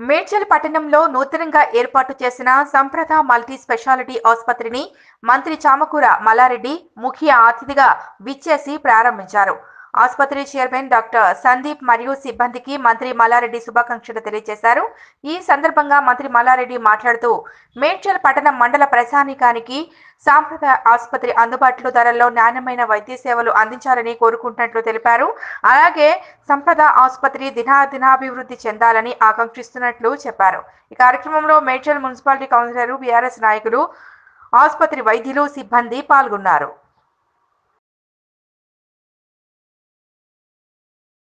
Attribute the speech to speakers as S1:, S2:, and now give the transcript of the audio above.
S1: మేడ్చల్ పట్టణంలో నూతనంగా ఏర్పాటు చేసిన సంప్రద మల్టీ స్పెషాలిటీ ఆసుపత్రిని మంత్రి చామకూర మల్లారెడ్డి ముఖ్య అతిథిగా విచ్చేసి ప్రారంభించారు ఆసుపత్రి చైర్మన్ డాక్టర్ సందీప్ మరియు సిబ్బందికి మంత్రి మల్లారెడ్డి శుభాకాంక్షలు తెలియజేశారు ఈ సందర్భంగా మంత్రి మల్లారెడ్డి మాట్లాడుతూ మేడ్చల్ పట్టణ మండల ప్రజానీకానికి సాంప్రదాయ ఆసుపత్రి అందుబాటులో ధరల్లో నాణ్యమైన వైద్య సేవలు అందించాలని కోరుకుంటున్నట్లు తెలిపారు అలాగే సంప్రద ఆసుపత్రి దినాదినాభివృద్ధి చెందాలని ఆకాంక్షిస్తున్నట్లు చెప్పారు ఈ కార్యక్రమంలో మేడ్చల్ మున్సిపాలిటీ కౌన్సిలర్ బీఆర్ఎస్ నాయకులు ఆసుపత్రి వైద్యులు సిబ్బంది పాల్గొన్నారు